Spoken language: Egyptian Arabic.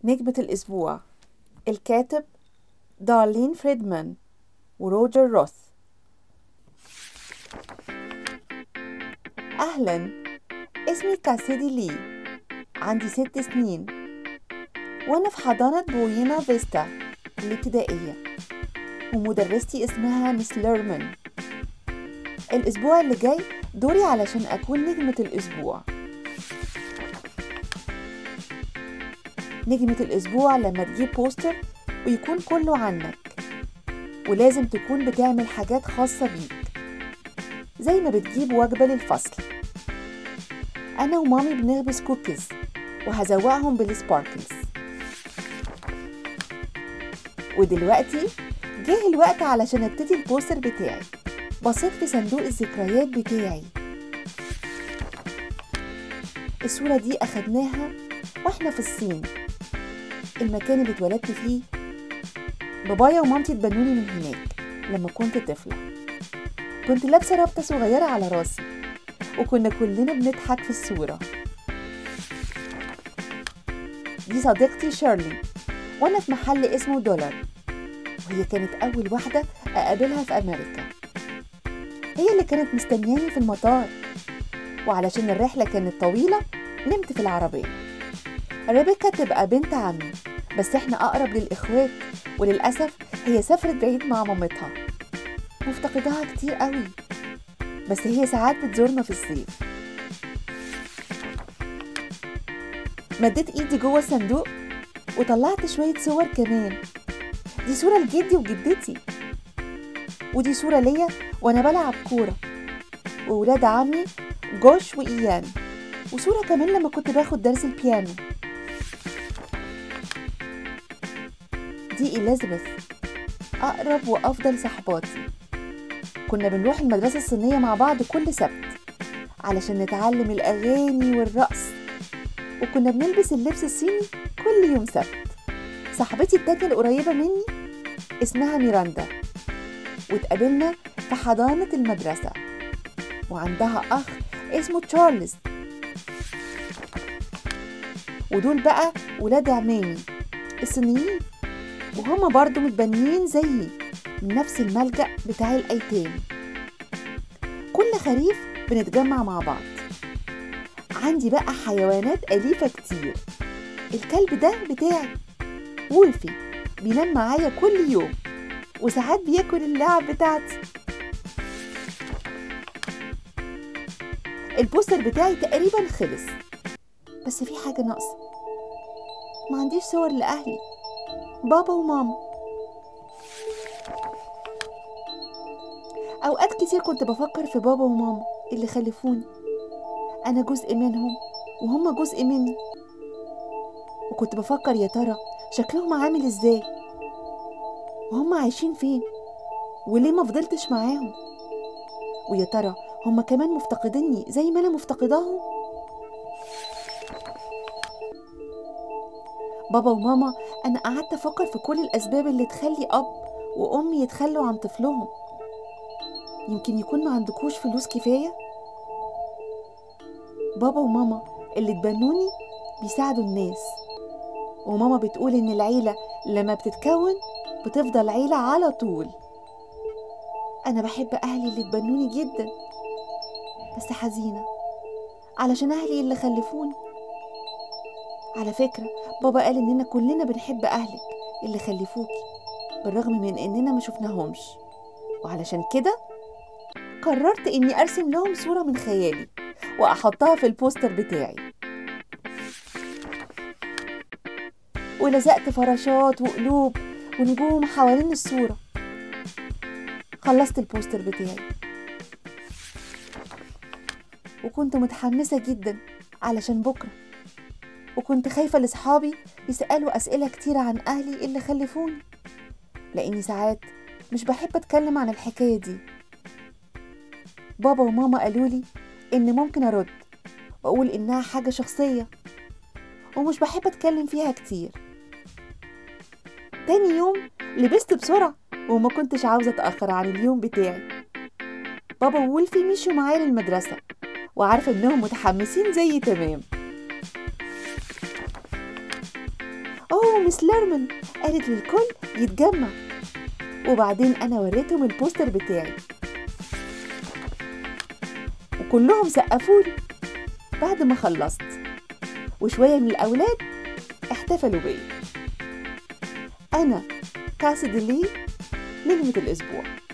نجمة الأسبوع الكاتب دارلين فريدمان وروجر روث أهلا اسمي كاسيدي لي عندي ست سنين وأنا في حضانة بوينا فيستا الابتدائية ومدرستي اسمها مس ليرمان الأسبوع اللي جاي دوري علشان أكون نجمة الأسبوع نجمة الأسبوع لما تجيب بوستر ويكون كله عنك ولازم تكون بتعمل حاجات خاصة بيك زي ما بتجيب وجبة للفصل أنا ومامي بنخبز كوكيز وهزوقهم بالسباركلز ودلوقتي جه الوقت علشان ابتدي البوستر بتاعي بصيت في صندوق الذكريات بتاعي الصورة دي أخدناها واحنا في الصين المكان اللي اتولدت فيه بابايا ومامتي اتبنوني من هناك لما كنت طفلة كنت لابسة رابطة صغيرة على راسي وكنا كلنا بنضحك في الصورة دي صديقتي شيرلي وانا في محل اسمه دولار وهي كانت اول واحدة اقابلها في امريكا هي اللي كانت مستنياني في المطار وعلشان الرحلة كانت طويلة نمت في العربية ريبيكا تبقى بنت عمي بس احنا اقرب للاخوات وللاسف هي سافرت بعيد مع مامتها مفتقداها كتير قوي بس هي ساعات بتزورنا في الصيف مديت ايدي جوه الصندوق وطلعت شوية صور كمان دي صورة لجدي وجدتي ودي صورة ليا وانا بلعب كورة وولاد عمي جوش وإيان وصورة كمان لما كنت باخد درس البيانو دي إليزابيث أقرب وأفضل صحباتي كنا بنروح المدرسة الصينية مع بعض كل سبت علشان نتعلم الأغاني والرقص وكنا بنلبس اللبس الصيني كل يوم سبت صاحبتي التانية القريبة مني اسمها ميراندا واتقابلنا في حضانة المدرسة وعندها أخ اسمه تشارلز ودول بقى ولاد عمامي الصينيين وهما برضو متبنيين زيي من نفس الملجأ بتاع الأيتام كل خريف بنتجمع مع بعض عندي بقى حيوانات أليفة كتير الكلب ده بتاعي وولفي بينام معايا كل يوم وساعات بياكل اللعب بتاعتي البوستر بتاعي تقريبا خلص بس في حاجة ناقصة ما عنديش صور لأهلي بابا وماما أوقات كتير كنت بفكر في بابا وماما اللي خلفوني أنا جزء منهم وهم جزء مني وكنت بفكر يا ترى شكلهم عامل ازاي وهم عايشين فين وليه ما فضلتش معاهم ويا ترى هم كمان مفتقديني زي ما انا مفتقداهم بابا وماما انا قعدت افكر في كل الاسباب اللي تخلي اب وام يتخلوا عن طفلهم يمكن يكون ما عندكوش فلوس كفايه بابا وماما اللي اتبنوني بيساعدوا الناس وماما بتقول ان العيله لما بتتكون بتفضل عيله على طول انا بحب اهلي اللي اتبنوني جدا بس حزينه علشان اهلي اللي خلفوني على فكره بابا قال اننا كلنا بنحب اهلك اللي خلفوكي بالرغم من اننا ما شفناهمش وعلشان كده قررت اني ارسم لهم صوره من خيالي واحطها في البوستر بتاعي ولزقت فراشات وقلوب ونجوم حوالين الصورة خلصت البوستر بتاعي وكنت متحمسة جدا علشان بكرة وكنت خايفة لصحابي يسألوا أسئلة كتيرة عن أهلي اللي خلفوني لأني ساعات مش بحب أتكلم عن الحكاية دي بابا وماما قالولي إن ممكن أرد وأقول إنها حاجة شخصية ومش بحب أتكلم فيها كتير تاني يوم لبست بسرعة وما كنتش عاوزة أتأخر عن اليوم بتاعي بابا وولفي مشوا معايا للمدرسة وعارفة إنهم متحمسين زيي تمام أوه مس ليرمن قالت للكل يتجمع وبعدين أنا وريتهم البوستر بتاعي وكلهم سقفولي بعد ما خلصت وشوية من الأولاد احتفلوا بيا أنا كاسدي لي نجمة الأسبوع